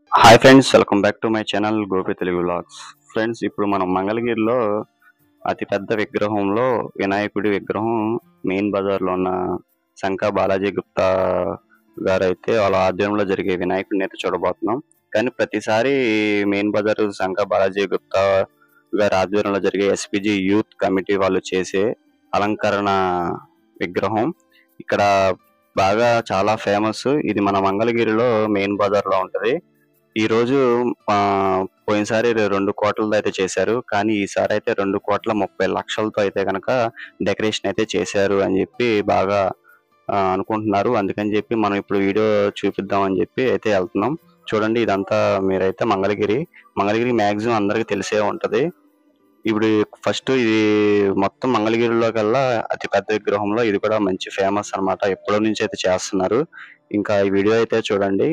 hi friends welcome back to my channel Gopi Telugu vlogs friends ఇప్పుడు మనం మంగళగిరిలో అతి పెద్ద విగ్రహంలో వినాయకుడి విగ్రహం మెయిన్ బజార్లో ఉన్న శంకా బాలాజీ గుప్తా గారు అయితే వాళ్ళ ఆధ్వర్యంలో జరిగే వినాయకుడిని అయితే చూడబోతున్నాం కానీ ప్రతిసారి మెయిన్ బజార్ శంకా బాలాజీ గుప్తా గారి ఆధ్వర్యంలో జరిగే ఎస్పీజీ యూత్ కమిటీ వాళ్ళు చేసే అలంకరణ విగ్రహం ఇక్కడ బాగా చాలా ఫేమస్ ఇది మన మంగళగిరిలో మెయిన్ బజార్ లో ఉంటది ఈ రోజు ఆ, పోయినసారి రెండు కోట్లతో అయితే చేశారు కానీ ఈసారి అయితే రెండు కోట్ల ముప్పై లక్షలతో అయితే కనుక డెకరేషన్ అయితే చేశారు అని చెప్పి బాగా ఆ, అనుకుంటున్నారు అందుకని చెప్పి మనం ఇప్పుడు వీడియో చూపిద్దాం అని చెప్పి అయితే వెళ్తున్నాం చూడండి ఇదంతా మీరైతే మంగళగిరి మంగళగిరి మాక్సిమం అందరికి తెలిసే ఉంటది ఇప్పుడు ఫస్ట్ ఇది మొత్తం మంగళగిరిలో కల్లా అతి పెద్ద విగ్రహంలో ఇది కూడా మంచి ఫేమస్ అన్నమాట ఎప్పటి నుంచి అయితే చేస్తున్నారు ఇంకా ఈ వీడియో అయితే చూడండి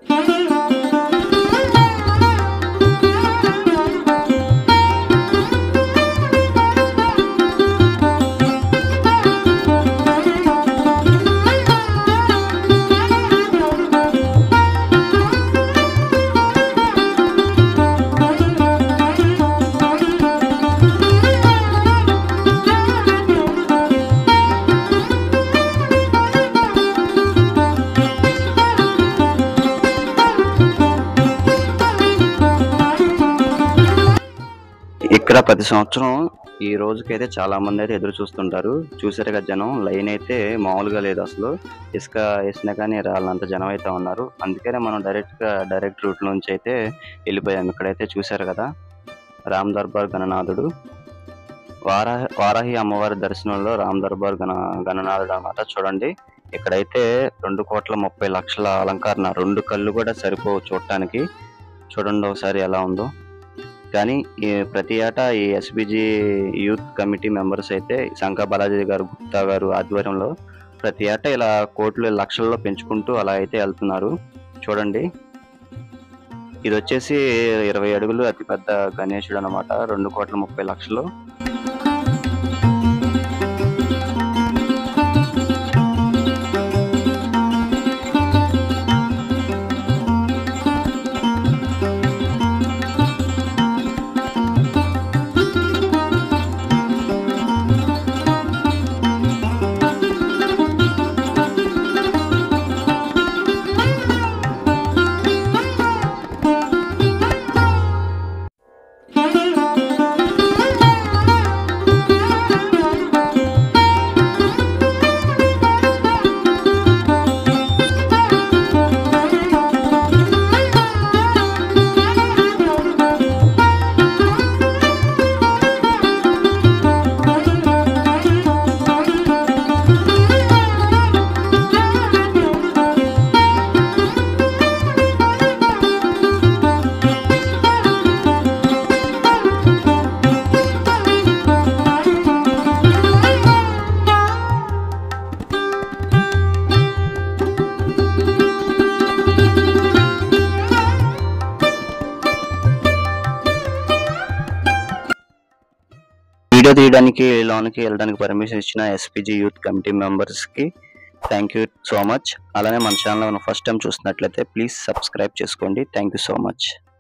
ఇక్కడ ప్రతి సంవత్సరం ఈ రోజుకైతే చాలా మంది అయితే ఎదురు చూస్తుంటారు చూసారు కదా జనం లైన్ అయితే మామూలుగా లేదు అసలు ఇసుక వేసినా కానీ రాళ్ళంత జనం అయితే ఉన్నారు అందుకనే మనం డైరెక్ట్ గా డైరెక్ట్ రూట్ నుంచి అయితే వెళ్ళిపోయాం ఇక్కడైతే చూసారు కదా రామ్ దర్బార్ గణనాథుడు వారాహి వారాహి అమ్మవారి దర్శనంలో రామ్ దర్బార్ గణ గణనాథుడు అన్నమాట చూడండి ఇక్కడైతే రెండు కోట్ల ముప్పై లక్షల అలంకరణ రెండు కళ్ళు కూడా సరిపోవు చూడటానికి చూడండి ఒకసారి ఎలా ఉందో కానీ ఈ ప్రతి ఏటా ఈ ఎస్బిజి యూత్ కమిటీ మెంబర్స్ అయితే శంకా బాలాజీ గారు గుప్తా గారు ఆధ్వర్యంలో ప్రతి ఏటా ఇలా కోట్లు లక్షల్లో పెంచుకుంటూ అలా అయితే వెళ్తున్నారు చూడండి ఇది వచ్చేసి ఇరవై అడుగులు అతిపెద్ద గణేశుడు అన్నమాట రెండు కోట్ల ముప్పై లక్షలు వీడియో తీయడానికి లోనికి వెళ్ళడానికి పర్మిషన్ ఇచ్చిన ఎస్పీజీ యూత్ కమిటీ మెంబర్స్ కి థ్యాంక్ యూ సో మచ్ అలానే మన ఛానల్ ఫస్ట్ టైం చూస్తున్నట్లయితే ప్లీజ్ సబ్స్క్రైబ్ చేసుకోండి థ్యాంక్ యూ సో మచ్